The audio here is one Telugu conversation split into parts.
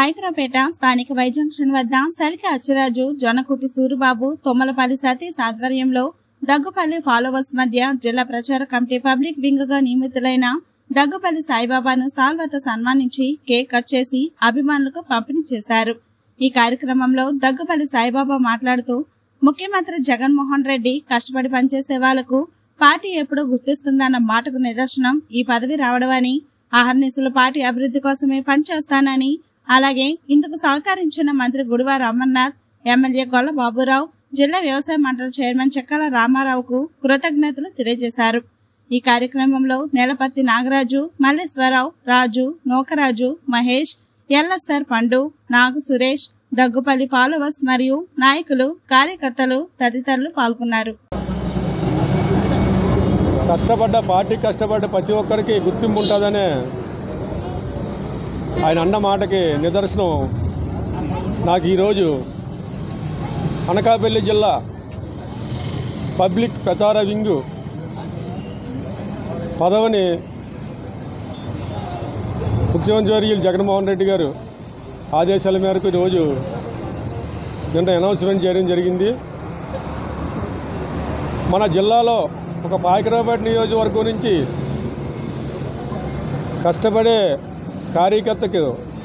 పాయకరాపేట స్థానిక వై జంక్షన్ వద్ద సలిక అచ్చిరాజు జొన్నకుటి సూరిబాబు తొమ్మలపల్లి సతీష్ ఆధ్వర్యంలో దగ్గుపల్లి ఫాలోవర్స్ మధ్య జిల్లా ప్రచార కమిటీ పబ్లిక్ వింగ్ గా నియమితులైన దగ్గుపల్లి సాయిబాబాను సాల్వతో సన్మానించి కేక్ కట్ చేసి అభిమానులకు పంపిణీ చేశారు ఈ కార్యక్రమంలో దగ్గుపల్లి సాయిబాబా మాట్లాడుతూ ముఖ్యమంత్రి జగన్మోహన్ రెడ్డి కష్టపడి పనిచేసే వాళ్లకు పార్టీ ఎప్పుడూ గుర్తిస్తుందన్న మాటకు నిదర్శనం ఈ పదవి రావడమని అహర్నిశలు పార్టీ అభివృద్ధి కోసమే పనిచేస్తానని అలాగే ఇందుకు సహకరించిన మంత్రి గుడివార అమర్నాథ్ ఎమ్మెల్యే గొల్ల బాబురావు జిల్లా వ్యవసాయ మండలి చైర్మన్ చెక్కల రామారావుకు కృతజ్ఞతలు తెలియజేశారు ఈ కార్యక్రమంలో నేలపత్తి నాగరాజు మల్లేశ్వరరావు రాజు నోకరాజు మహేష్ ఎల్ఎస్ఆర్ పండు నాగు సురేష్ దగ్గుపల్లి ఫాలోవర్స్ మరియు నాయకులు కార్యకర్తలు తదితరులు పాల్గొన్నారు కష్టపడ్డ పార్టీ కష్టపడ్డ ప్రతి ఒక్కరికి గుర్తింపు ఉంటుందనే ఆయన అన్న మాటకి నిదర్శనం నాకు ఈరోజు అనకాపల్లి జిల్లా పబ్లిక్ ప్రచార వింగు పదవిని ముఖ్యమంత్రి వర్యులు జగన్మోహన్ రెడ్డి గారు ఆదేశాల మేరకు ఈరోజు నిన్న అనౌన్స్మెంట్ చేయడం జరిగింది మన జిల్లాలో ఒక పాయకరావుపేట నియోజకవర్గం నుంచి కష్టపడే కార్యకర్తకు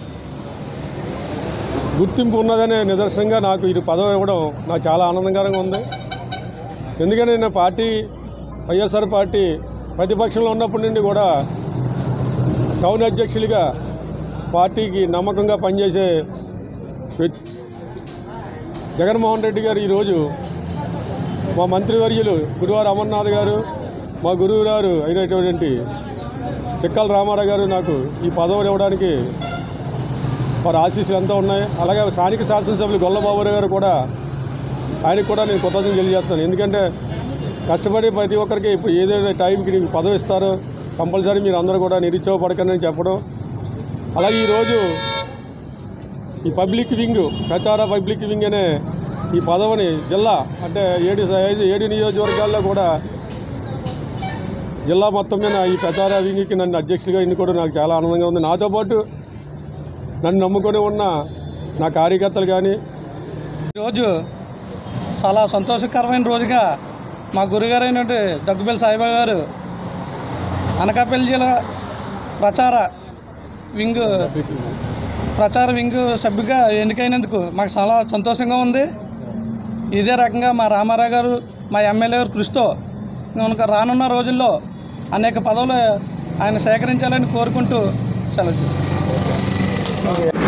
గుర్తింపు ఉన్నదనే నిదర్శనంగా నాకు ఇది పదవి ఇవ్వడం నాకు చాలా ఆనందకరంగా ఉంది ఎందుకంటే నేను పార్టీ వైఎస్ఆర్ పార్టీ ప్రతిపక్షంలో ఉన్నప్పటి నుండి కూడా టౌన్ అధ్యక్షులుగా పార్టీకి నమ్మకంగా పనిచేసే వ్యక్తి జగన్మోహన్ రెడ్డి గారు ఈరోజు మా మంత్రివర్యులు గురువారు అమర్నాథ్ గారు మా గురువు గారు అయినటువంటి చిక్కల రామారావు గారు నాకు ఈ పదవులు ఇవ్వడానికి వారి ఆశీస్సులు ఎంతో ఉన్నాయి అలాగే స్థానిక శాసనసభ్యులు గొల్లబాబురావు గారు కూడా ఆయనకు కూడా నేను కృతజ్ఞతలు తెలియజేస్తాను ఎందుకంటే కష్టపడి ప్రతి ఒక్కరికి ఇప్పుడు ఏదైనా టైంకి నీకు పదవి ఇస్తారో కంపల్సరీ మీరు అందరూ కూడా నిరుత్సాహపడకండి అని చెప్పడం అలాగే ఈరోజు ఈ పబ్లిక్ వింగ్ ప్రచార పబ్లిక్ వింగ్ అనే ఈ పదవిని జిల్లా అంటే ఏడు ఐదు ఏడు నియోజకవర్గాల్లో కూడా జిల్లా మొత్తం మీద ఈ ప్రచార వింగ్కి నన్ను అధ్యక్షుడిగా ఎన్నుకోవడం నాకు చాలా ఆనందంగా ఉంది నాతో పాటు నన్ను నమ్ముకొని ఉన్న నా కార్యకర్తలు కానీ ఈరోజు చాలా సంతోషకరమైన రోజుగా మా గురుగారు అయినటువంటి దగ్గుపల్లి సాయిబాబా గారు అనకాపల్లి జిల్లా ప్రచార వింగ్ ప్రచార వింగ్ సభ్యుగా ఎన్నికైనందుకు మాకు చాలా సంతోషంగా ఉంది ఇదే రకంగా మా రామారావు గారు మా ఎమ్మెల్యే గారు కృషితో కనుక రానున్న రోజుల్లో అనేక పదవులు ఆయన సేకరించాలని కోరుకుంటూ సెలవు తీసుకుంటాం